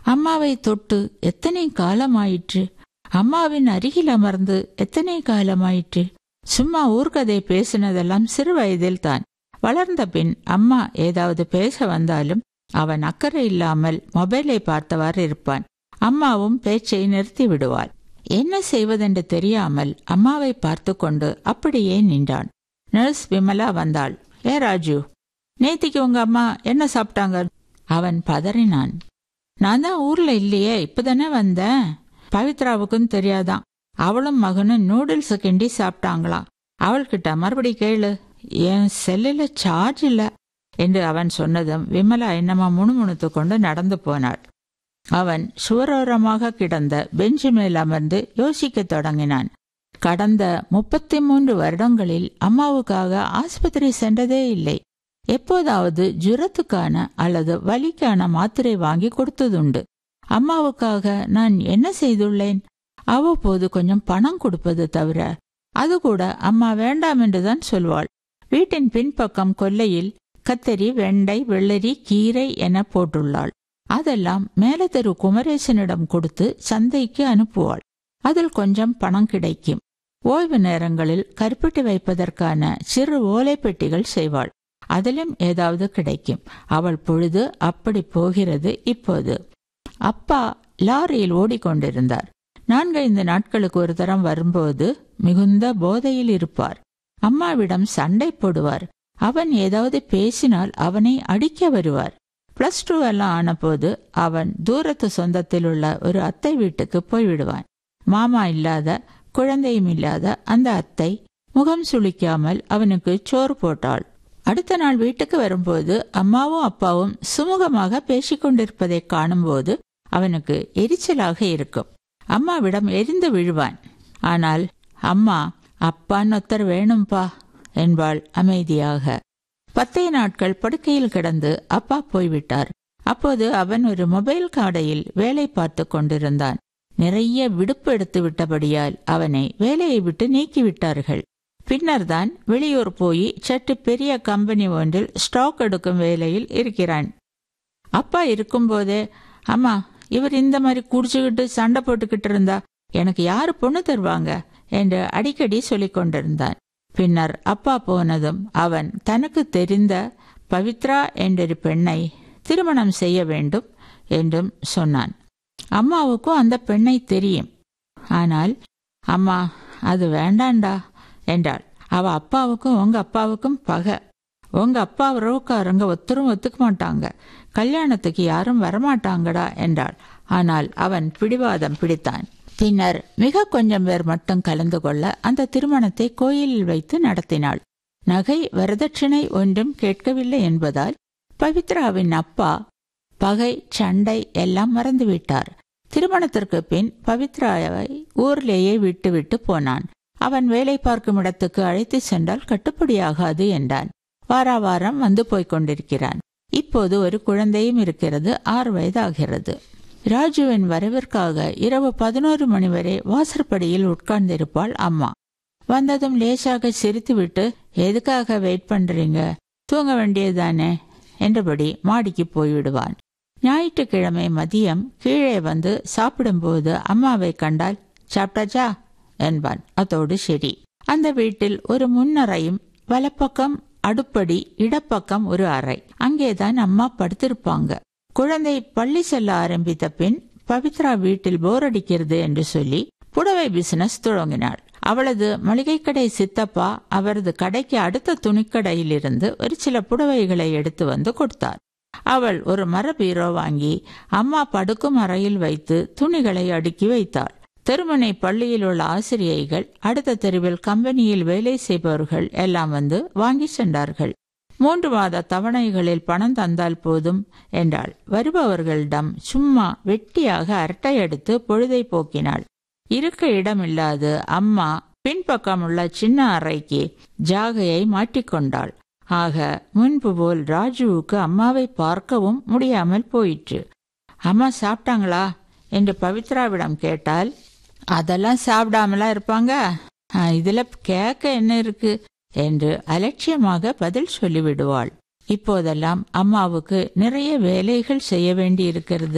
அம்மாவை தொட்டு எத்தனை காலமாயிற்று அம்மாவின் அருகில் அமர்ந்து எத்தனை காலமாயிற்று சும்மா ஊர்கதை பேசினதெல்லாம் சிறு வயதில் தான் வளர்ந்த பின் அம்மா ஏதாவது பேச வந்தாலும் அவன் அக்கறை இல்லாமல் மொபைலை பார்த்தவாறு இருப்பான் அம்மாவும் பேச்சை நிறுத்தி விடுவாள் என்ன செய்வதென்று தெரியாமல் அம்மாவை பார்த்து கொண்டு அப்படியே நின்றான் நர்ஸ் விமலா வந்தாள் ஏ ராஜு நேத்திக்கு உங்க அம்மா என்ன சாப்பிட்டாங்க அவன் பதறினான் நான் தான் ஊர்ல இல்லையே இப்பதானே வந்தேன் பவித்ராவுக்கும் தெரியாதான் அவளும் மகனும் நூடுல்ஸ் கிண்டி சாப்பிட்டாங்களாம் அவள்கிட்ட மறுபடி கேளு என் செல்லுல சார்ஜ் இல்ல என்று அவன் சொன்னதும் விமலா என்னமா முணுமுணுத்து கொண்டு நடந்து போனாள் அவன் சுவரோரமாக கிடந்த பெஞ்சு மேல் அமர்ந்து யோசிக்கத் தொடங்கினான் கடந்த முப்பத்தி மூன்று வருடங்களில் அம்மாவுக்காக ஆஸ்பத்திரி சென்றதே இல்லை எப்போதாவது ஜுரத்துக்கான அல்லது வலிக்கான மாத்திரை வாங்கி கொடுத்ததுண்டு அம்மாவுக்காக நான் என்ன செய்துள்ளேன் அவ்வப்போது கொஞ்சம் பணம் கொடுப்பது தவிர அது கூட அம்மா வேண்டாம் என்றுதான் சொல்வாள் வீட்டின் பின்பக்கம் கொல்லையில் கத்தரி வெண்டை வெள்ளரி கீரை என போட்டுள்ளாள் அதெல்லாம் மேலத்தெரு குமரேசனிடம் கொடுத்து சந்தைக்கு அனுப்புவாள் அதில் கொஞ்சம் பணம் கிடைக்கும் ஓய்வு நேரங்களில் கருப்பிட்டு வைப்பதற்கான சிறு ஓலைப்பெட்டிகள் செய்வாள் அதிலும் ஏதாவது கிடைக்கும் அவள் பொழுது அப்படி போகிறது இப்போது அப்பா லாரியில் ஓடிக்கொண்டிருந்தார் நான்கைந்து நாட்களுக்கு ஒரு தரம் வரும்போது மிகுந்த போதையில் இருப்பார் அம்மாவிடம் சண்டை போடுவார் அவன் ஏதாவது பேசினால் அவனை அடிக்க வருவார் பிளஸ் டூ எல்லாம் ஆனபோது அவன் தூரத்து சொந்தத்தில் உள்ள ஒரு அத்தை வீட்டுக்கு போய்விடுவான் மாமா இல்லாத குழந்தையும் இல்லாத அந்த அத்தை முகம் சுளிக்காமல் அவனுக்கு சோறு போட்டாள் அடுத்த நாள் வீட்டுக்கு வரும்போது அம்மாவும் அப்பாவும் சுமூகமாக பேசிக்கொண்டிருப்பதை காணும்போது அவனுக்கு எரிச்சலாக இருக்கும் அம்மாவிடம் எரிந்து விழுவான் ஆனால் அம்மா அப்பான்னு ஒருத்தர் வேணும்பா என்பாள் அமைதியாக பத்தே நாட்கள் படுக்கையில் கிடந்து அப்பா போய்விட்டார் அப்போது அவன் ஒரு மொபைல் கடையில் வேலை பார்த்து கொண்டிருந்தான் நிறைய விடுப்பு எடுத்து விட்டபடியால் அவனை வேலையை விட்டு நீக்கிவிட்டார்கள் பின்னர் தான் வெளியூர் போய் சற்று பெரிய கம்பெனி ஒன்றில் ஸ்டாக் எடுக்கும் வேலையில் இருக்கிறான் அப்பா இருக்கும்போதே அம்மா இவர் இந்த மாதிரி குடிச்சுக்கிட்டு சண்டை போட்டுக்கிட்டு இருந்தா எனக்கு யாரு பொண்ணு தருவாங்க என்று அடிக்கடி சொல்லிக் கொண்டிருந்தான் பின்னர் அப்பா போனதும் அவன் தனக்கு தெரிந்த பவித்ரா என்றொரு பெண்ணை திருமணம் செய்ய வேண்டும் என்றும் சொன்னான் அம்மாவுக்கும் அந்த பெண்ணை தெரியும் ஆனால் அம்மா அது வேண்டாண்டா என்றாள் அவ அப்பாவுக்கும் உங்க அப்பாவுக்கும் பகை உங்க அப்பா உறவுக்காரங்க ஒத்தரும் ஒத்துக்க மாட்டாங்க கல்யாணத்துக்கு யாரும் வரமாட்டாங்கடா என்றாள் ஆனால் அவன் பிடிவாதம் பிடித்தான் பின்னர் மிக கொஞ்சம் பேர் மட்டும் கலந்து கொள்ள அந்த திருமணத்தை கோயிலில் வைத்து நடத்தினாள் நகை வரதட்சணை ஒன்றும் கேட்கவில்லை என்பதால் பவித்ராவின் அப்பா பகை சண்டை எல்லாம் மறந்துவிட்டார் திருமணத்திற்கு பின் பவித்ராவை ஊர்லேயே விட்டுவிட்டு போனான் அவன் வேலை பார்க்கும் இடத்துக்கு அழைத்து சென்றால் கட்டுப்படியாகாது என்றான் வாரா வாரம் வந்து போய்க் கொண்டிருக்கிறான் இப்போது ஒரு குழந்தையும் இருக்கிறது ஆறு வயதாகிறது ராஜுவின் வரவிற்காக இரவு பதினோரு மணி வரை வாசற்படியில் உட்கார்ந்திருப்பாள் அம்மா வந்ததும் லேசாக சிரித்துவிட்டு எதுக்காக வெயிட் பண்றீங்க தூங்க வேண்டியதுதானே என்றபடி மாடிக்கு போய்விடுவான் ஞாயிற்றுக்கிழமை மதியம் கீழே வந்து சாப்பிடும்போது அம்மாவை கண்டால் சாப்பிட்டாச்சா என்பான் அதோடு சரி அந்த வீட்டில் ஒரு முன்னறையும் வலப்பக்கம் அடுப்படி இடப்பக்கம் ஒரு அறை அங்கேதான் அம்மா படுத்திருப்பாங்க குழந்தை பள்ளி செல்ல ஆரம்பித்த பின் பவித்ரா வீட்டில் போர் அடிக்கிறது என்று சொல்லி புடவை பிசினஸ் தொடங்கினாள் அவளது மளிகை கடை சித்தப்பா அவரது கடைக்கு அடுத்த துணிக்கடையில் இருந்து ஒரு சில புடவைகளை எடுத்து வந்து கொடுத்தார் அவள் ஒரு மர பீரோ வாங்கி அம்மா படுக்கும் அறையில் வைத்து துணிகளை அடுக்கி வைத்தாள் தெருமனை பள்ளியில் உள்ள ஆசிரியைகள் அடுத்த தெருவில் கம்பெனியில் வேலை செய்பவர்கள் எல்லாம் வந்து வாங்கி சென்றார்கள் மூன்று மாத தவணைகளில் பணம் தந்தால் போதும் என்றாள் வருபவர்களிடம் சும்மா வெட்டியாக அரட்டை எடுத்து பொழுதை போக்கினாள் இருக்க இடமில்லாது அம்மா பின்பக்கம் உள்ள சின்ன அறைக்கு ஜாகையை மாட்டிக்கொண்டாள் ஆக முன்பு போல் ராஜுவுக்கு அம்மாவை பார்க்கவும் முடியாமல் போயிற்று அம்மா சாப்பிட்டாங்களா என்று பவித்ராவிடம் கேட்டால் அதெல்லாம் சாப்பிடாமலா இருப்பாங்க இதுல கேட்க என்ன இருக்கு என்று அலட்சியமாக பதில் சொல்லிவிடுவாள் இப்போதெல்லாம் அம்மாவுக்கு நிறைய வேலைகள் செய்ய வேண்டி இருக்கிறது